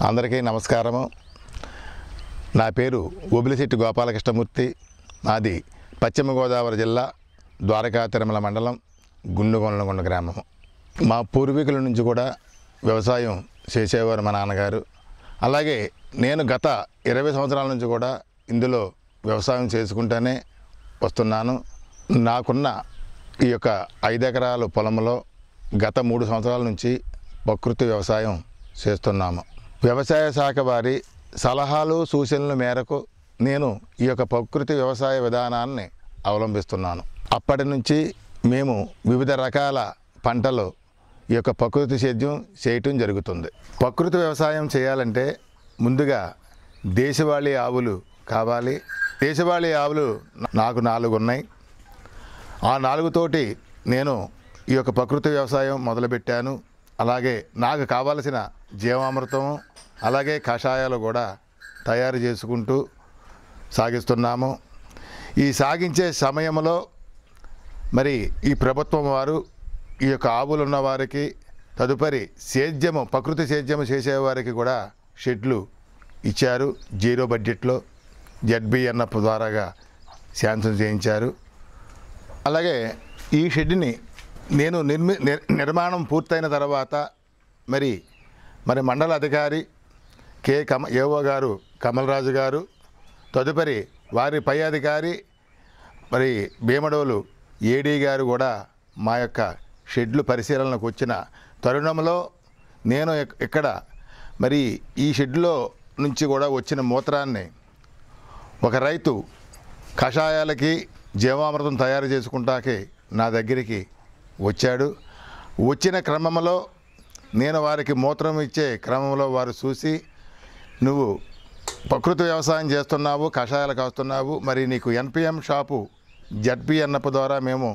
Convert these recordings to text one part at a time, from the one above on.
అందరికీ నమస్కారము నా పేరు ఒబిలిశెట్టి గోపాలకృష్ణమూర్తి నాది పశ్చిమ గోదావరి జిల్లా ద్వారకా తిరుమల మండలం గుండుగొండలగొండ గ్రామము మా పూర్వీకుల నుంచి కూడా వ్యవసాయం చేసేవారు మా నాన్నగారు అలాగే నేను గత ఇరవై సంవత్సరాల నుంచి కూడా ఇందులో వ్యవసాయం చేసుకుంటూనే వస్తున్నాను నాకున్న ఈ యొక్క ఐదు ఎకరాల పొలంలో గత మూడు సంవత్సరాల నుంచి ప్రకృతి వ్యవసాయం చేస్తున్నాము వ్యవసాయ శాఖ వారి సలహాలు సూచనల మేరకు నేను ఈ యొక్క ప్రకృతి వ్యవసాయ విధానాన్ని అవలంబిస్తున్నాను అప్పటి నుంచి మేము వివిధ రకాల పంటలు ఈ యొక్క ప్రకృతి సేద్యం చేయటం జరుగుతుంది ప్రకృతి వ్యవసాయం చేయాలంటే ముందుగా దేశవాళీ ఆవులు కావాలి దేశవాళీ ఆవులు నాకు నాలుగు ఉన్నాయి ఆ నాలుగుతోటి నేను ఈ యొక్క ప్రకృతి వ్యవసాయం మొదలుపెట్టాను అలాగే నాకు కావలసిన జీవామృతం అలాగే కషాయాలు కూడా తయారు చేసుకుంటూ సాగిస్తున్నాము ఈ సాగించే సమయంలో మరి ఈ ప్రభుత్వం వారు ఈ యొక్క ఆవులు ఉన్న వారికి తదుపరి సేద్యము ప్రకృతి సేద్యము చేసేవారికి కూడా షెడ్లు ఇచ్చారు జీరో బడ్జెట్లో జడ్బిఎన్ఎఫ్ ద్వారాగా శాంక్షన్ చేయించారు అలాగే ఈ షెడ్ని నేను నిర్మి నిర్- నిర్మాణం పూర్తయిన తర్వాత మరి మరి మండల అధికారి కె కమ ఏఓ గారు కమలరాజు గారు తదుపరి వారి పై అధికారి మరి భీమడోలు ఏడీ గారు కూడా మా యొక్క షెడ్లు పరిశీలనకు వచ్చిన తరుణంలో నేను ఇక్- ఇక్కడ మరి ఈ షెడ్లో నుంచి కూడా వచ్చిన మూత్రాన్ని ఒక రైతు కషాయాలకి జీవామృతం తయారు చేసుకుంటాకి నా దగ్గరికి వచ్చాడు వచ్చిన క్రమంలో నేను వారికి మూత్రం ఇచ్చే క్రమంలో వారు చూసి నువ్వు ప్రకృతి వ్యవసాయం చేస్తున్నావు కషాయాలు కాస్తున్నావు మరి నీకు ఎన్పిఎం షాపు జడ్పిఎన్ఎఫ్ ద్వారా మేము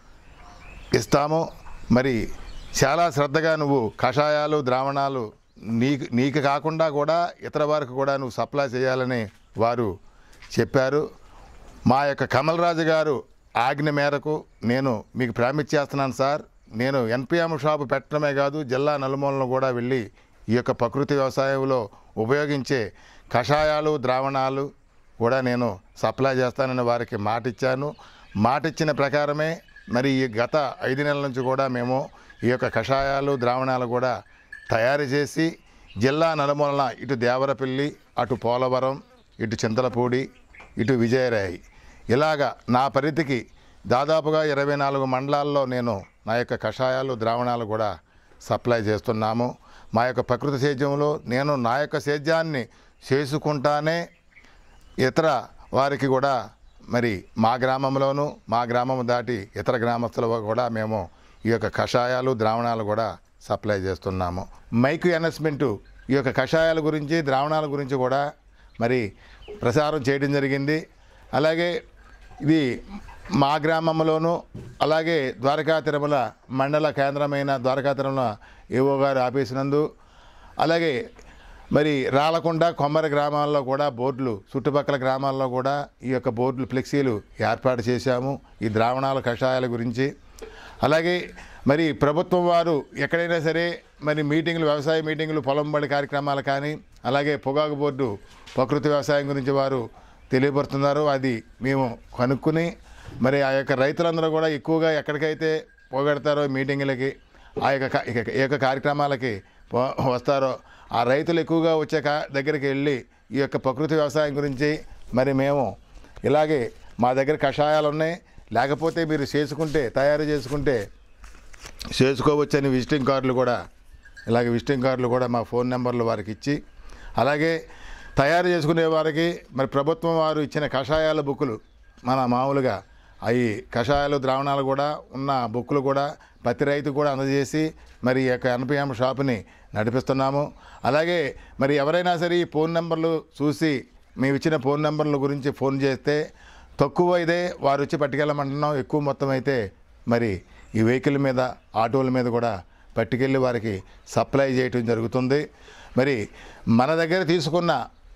ఇస్తాము మరి చాలా శ్రద్ధగా నువ్వు కషాయాలు ద్రావణాలు నీకు నీకు కాకుండా కూడా ఇతర వారికి కూడా నువ్వు సప్లై చేయాలని వారు చెప్పారు మా యొక్క కమల్ రాజు గారు ఆజ్ఞ మేరకు నేను మీకు ప్రామిస్ చేస్తున్నాను సార్ నేను ఎన్పిఎం షాపు పెట్టడమే కాదు జిల్లా నలుమూలను కూడా వెళ్ళి ఈ యొక్క ప్రకృతి వ్యవసాయంలో ఉపయోగించే కషాయాలు ద్రావణాలు కూడా నేను సప్లై చేస్తానని వారికి మాట ఇచ్చాను మాట ఇచ్చిన ప్రకారమే మరి ఈ గత ఐదు నెలల నుంచి కూడా మేము ఈ యొక్క కషాయాలు ద్రావణాలు కూడా తయారు చేసి జిల్లా నలుమూలన ఇటు దేవరపల్లి అటు పోలవరం ఇటు చింతలపూడి ఇటు విజయరాయి ఇలాగా నా పరిధికి దాదాపుగా ఇరవై నాలుగు మండలాల్లో నేను నా యొక్క కషాయాలు ద్రావణాలు కూడా సప్లై చేస్తున్నాము మా యొక్క ప్రకృతి సేద్యంలో నేను నా యొక్క సేద్యాన్ని చేసుకుంటానే ఇతర వారికి కూడా మరి మా గ్రామంలోనూ మా గ్రామం దాటి ఇతర గ్రామస్తుల కూడా మేము ఈ యొక్క కషాయాలు ద్రావణాలు కూడా సప్లై చేస్తున్నాము మైకు అనౌన్స్మెంటు ఈ యొక్క కషాయాల గురించి ద్రావణాల గురించి కూడా మరి ప్రసారం చేయడం జరిగింది అలాగే ఇది మా గ్రామంలోనూ అలాగే ద్వారకా తిరుమల మండల కేంద్రమైన ద్వారకా తిరుమల ఏవో గారి ఆఫీసు నందు అలాగే మరి రాలకొండ కొమ్మరి గ్రామాల్లో కూడా బోర్డులు చుట్టుపక్కల గ్రామాల్లో కూడా ఈ యొక్క బోర్డులు ఫ్లెక్సీలు ఏర్పాటు చేశాము ఈ ద్రావణాల కషాయాల గురించి అలాగే మరి ప్రభుత్వం వారు ఎక్కడైనా సరే మరి మీటింగ్లు వ్యవసాయ మీటింగ్లు పొలం బడి కార్యక్రమాలు కానీ అలాగే పొగాకు బోర్డు ప్రకృతి వ్యవసాయం గురించి వారు తెలియపరుస్తున్నారు అది మేము కనుక్కుని మరి ఆ యొక్క రైతులందరూ కూడా ఎక్కువగా ఎక్కడికైతే పోగొడతారో మీటింగులకి ఆ యొక్క కా- ఇక- ఈ యొక్క కార్యక్రమాలకి పో- వస్తారో ఆ రైతులు ఎక్కువగా వచ్చే కా దగ్గరికి వెళ్ళి ఈ యొక్క ప్రకృతి వ్యవసాయం గురించి మరి మేము ఇలాగే మా దగ్గర కషాయాలు ఉన్నాయి లేకపోతే మీరు చేసుకుంటే తయారు చేసుకుంటే చేసుకోవచ్చని విజిటింగ్ కార్డులు కూడా ఇలాగే విజిటింగ్ కార్డులు కూడా మా ఫోన్ నెంబర్లు వారికి ఇచ్చి అలాగే తయారు చేసుకునే వారికి మరి ప్రభుత్వం వారు ఇచ్చిన కషాయాల బుక్కులు మన మామూలుగా అవి కషాయాలు ద్రావణాలు కూడా ఉన్న బుక్కులు కూడా ప్రతి రైతు కూడా అందజేసి మరి ఈ యొక్క ఎన్పిఎం షాపుని నడిపిస్తున్నాము అలాగే మరి ఎవరైనా సరే ఈ ఫోన్ నెంబర్లు చూసి మేము ఇచ్చిన ఫోన్ నెంబర్ల గురించి ఫోన్ చేస్తే తక్కువ అయితే వారు వచ్చి పట్టుకెళ్ళమంటున్నాం ఎక్కువ మొత్తం అయితే మరి ఈ వెహికల్ మీద ఆటోల మీద కూడా పట్టుకెళ్ళి వారికి సప్లై చేయటం జరుగుతుంది మరి మన దగ్గర తీసుకున్న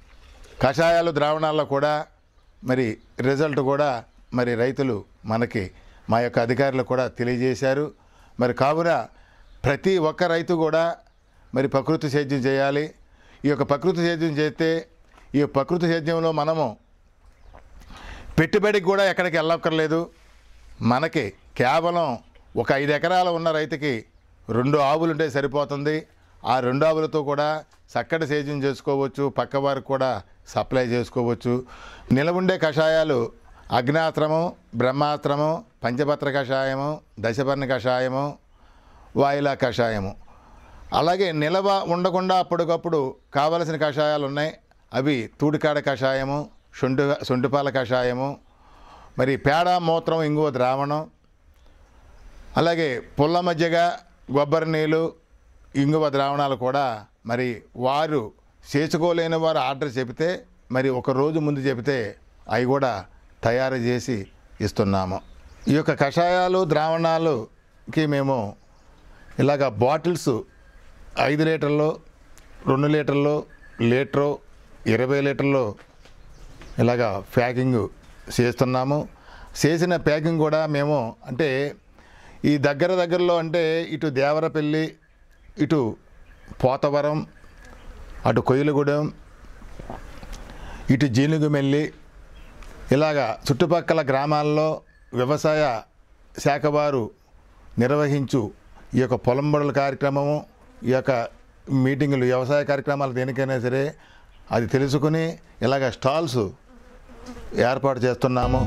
కషాయాలు ద్రావణాల్లో కూడా మరి రిజల్ట్ కూడా మరి రైతులు మనకి మా యొక్క అధికారులు కూడా తెలియజేశారు మరి కావున ప్రతి ఒక్క రైతు కూడా మరి ప్రకృతి సేద్యం చేయాలి ఈ యొక్క ప్రకృతి సేద్యం చేస్తే ఈ ప్రకృతి సేద్యంలో మనము పెట్టుబడికి కూడా ఎక్కడికి వెళ్ళక్కర్లేదు మనకి కేవలం ఒక ఐదు ఎకరాలు ఉన్న రైతుకి రెండు ఆవులు ఉంటే సరిపోతుంది ఆ రెండు ఆవులతో కూడా చక్కటి సేద్యం చేసుకోవచ్చు పక్క వారికి కూడా సప్లై చేసుకోవచ్చు నిలవుండే కషాయాలు అగ్నాస్త్రము బ్రహ్మాస్త్రము పంచపత్ర కషాయము దశపర్ణ కషాయము వాయిలా కషాయము అలాగే నిలవ ఉండకుండా అప్పటికప్పుడు కావలసిన కషాయాలు ఉన్నాయి అవి తూడికాడ కషాయము శొంఠి శొంఠిపాల కషాయము మరి పేడ మూత్రం ఇంగువ ద్రావణం అలాగే పుల్ల మజ్జిగ కొబ్బరి నీళ్ళు ఇంగువ ద్రావణాలు కూడా మరి వారు చేసుకోలేని వారు ఆర్డర్ చెబితే మరి ఒక రోజు ముందు చెబితే అవి కూడా తయారు చేసి ఇస్తున్నాము ఈ యొక్క కషాయాలు ద్రావణాలుకి మేము ఇలాగ బాటిల్స్ ఐదు లీటర్లు రెండు లీటర్లు లీటరు ఇరవై లీటర్లు ఇలాగ ప్యాకింగ్ చేస్తున్నాము చేసిన ప్యాకింగ్ కూడా మేము అంటే ఈ దగ్గర దగ్గరలో అంటే ఇటు దేవరపల్లి ఇటు పోతవరం అటు కొయ్యలగూడెం ఇటు జీనుగుమెల్లి ఇలాగా చుట్టుపక్కల గ్రామాల్లో వ్యవసాయ శాఖ వారు నిర్వహించు ఈ యొక్క పొలంబడుల కార్యక్రమము ఈ యొక్క మీటింగులు వ్యవసాయ కార్యక్రమాలు దేనికైనా సరే అది తెలుసుకుని ఇలాగ స్టాల్స్ ఏర్పాటు చేస్తున్నాము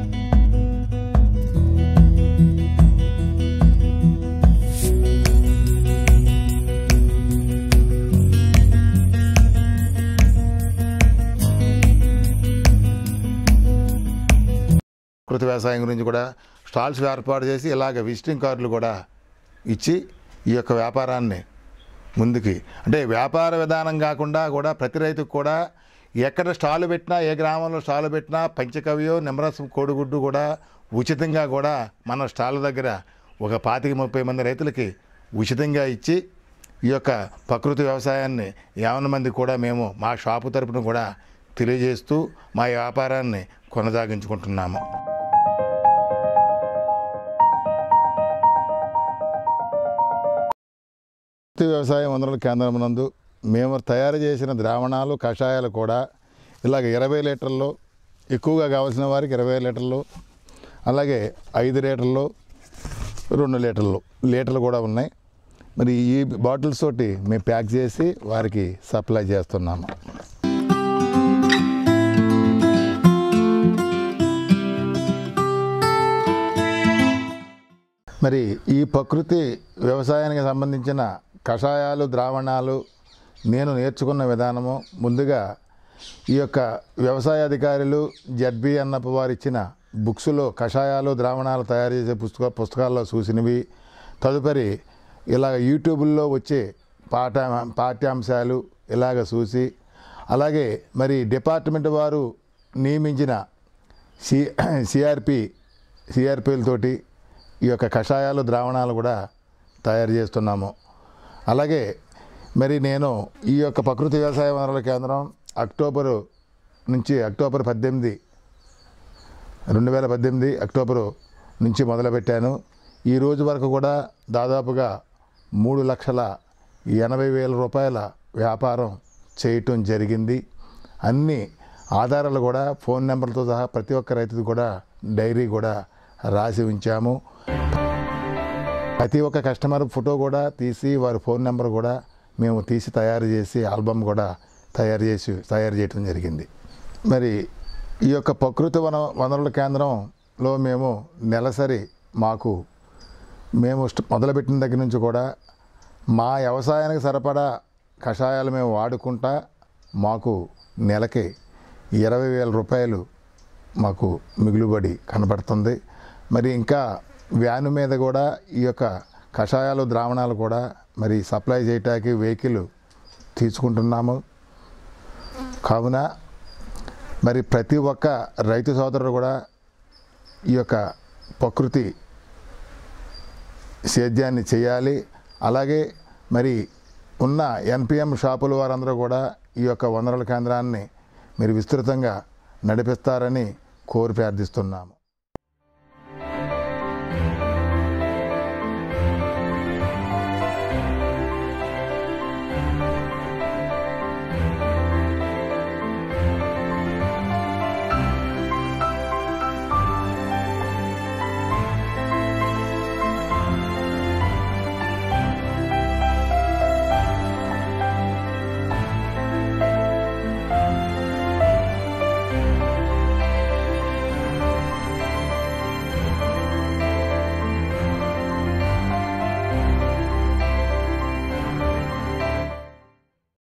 కృత వ్యవసాయం గురించి కూడా స్టాల్స్ ఏర్పాటు చేసి ఇలాగ విజిటింగ్ కార్డులు కూడా ఇచ్చి ఈ యొక్క వ్యాపారాన్ని ముందుకి అంటే వ్యాపార విధానం కాకుండా కూడా ప్రతి రైతుకు కూడా ఎక్కడ స్టాల్ పెట్టినా ఏ గ్రామంలో స్టాల్ పెట్టినా పంచకవ్యో నిమ్మరసం కోడిగుడ్డు కూడా ఉచితంగా కూడా మన స్టాల్ దగ్గర ఒక పాతిక ముప్పై మంది రైతులకి ఉచితంగా ఇచ్చి ఈ యొక్క ప్రకృతి వ్యవసాయాన్ని యావన మంది కూడా మేము మా షాపు తరపున కూడా తెలియజేస్తూ మా వ్యాపారాన్ని కొనసాగించుకుంటున్నాము ప్రకృతి వ్యవసాయ వనరుల కేంద్రం నందు మేము తయారు చేసిన ద్రావణాలు కషాయాలు కూడా ఇలాగ ఇరవై లీటర్లు ఎక్కువగా కావాల్సిన వారికి ఇరవై లీటర్లు అలాగే ఐదు లీటర్లు రెండు లీటర్లు లీటర్లు కూడా ఉన్నాయి మరి ఈ బాటిల్స్ తోటి మేము ప్యాక్ చేసి వారికి సప్లై చేస్తున్నాము మరి ఈ ప్రకృతి వ్యవసాయానికి సంబంధించిన కషాయాలు ద్రావణాలు నేను నేర్చుకున్న విధానము ముందుగా ఈ యొక్క వ్యవసాయ అధికారులు జడ్బి అన్నప్ప వారు ఇచ్చిన బుక్స్లో కషాయాలు ద్రావణాలు తయారు చేసే పుస్తక పుస్తకాల్లో చూసినవి తదుపరి ఇలాగ యూట్యూబ్లో వచ్చే పాఠ పాఠ్యాంశాలు ఇలాగ చూసి అలాగే మరి డిపార్ట్మెంట్ వారు నియమించిన సి సిఆర్పి సిఆర్పిలతోటి ఈ యొక్క కషాయాలు ద్రావణాలు కూడా తయారు చేస్తున్నాము అలాగే మరి నేను ఈ యొక్క ప్రకృతి వ్యవసాయ వనరుల కేంద్రం అక్టోబరు నుంచి అక్టోబర్ పద్దెనిమిది రెండు వేల పద్దెనిమిది అక్టోబరు నుంచి మొదలుపెట్టాను ఈ రోజు వరకు కూడా దాదాపుగా మూడు లక్షల ఎనభై వేల రూపాయల వ్యాపారం చేయటం జరిగింది అన్ని ఆధారాలు కూడా ఫోన్ నెంబర్లతో సహా ప్రతి ఒక్క రైతుది కూడా డైరీ కూడా రాసి ఉంచాము ప్రతి ఒక్క కస్టమర్ ఫోటో కూడా తీసి వారి ఫోన్ నెంబర్ కూడా మేము తీసి తయారు చేసి ఆల్బమ్ కూడా తయారు చేసి తయారు చేయడం జరిగింది మరి ఈ యొక్క ప్రకృతి వన వనరుల కేంద్రంలో మేము నెలసరి మాకు మేము స్ట్- మొదలుపెట్టిన దగ్గర నుంచి కూడా మా వ్యవసాయానికి సరిపడా కషాయాలు మేము వాడుకుంటా మాకు నెలకి ఇరవై వేల రూపాయలు మాకు మిగులుబడి కనబడుతుంది మరి ఇంకా వ్యాను మీద కూడా ఈ యొక్క కషాయాలు ద్రావణాలు కూడా మరి సప్లై చేయటానికి వెహికల్ తీసుకుంటున్నాము కావున మరి ప్రతి ఒక్క రైతు సోదరుడు కూడా ఈ యొక్క ప్రకృతి సేద్యాన్ని చేయాలి అలాగే మరి ఉన్న ఎన్పిఎం షాపుల వారందరూ కూడా ఈ యొక్క వనరుల కేంద్రాన్ని మీరు విస్తృతంగా నడిపిస్తారని కోరి ప్రార్థిస్తున్నాము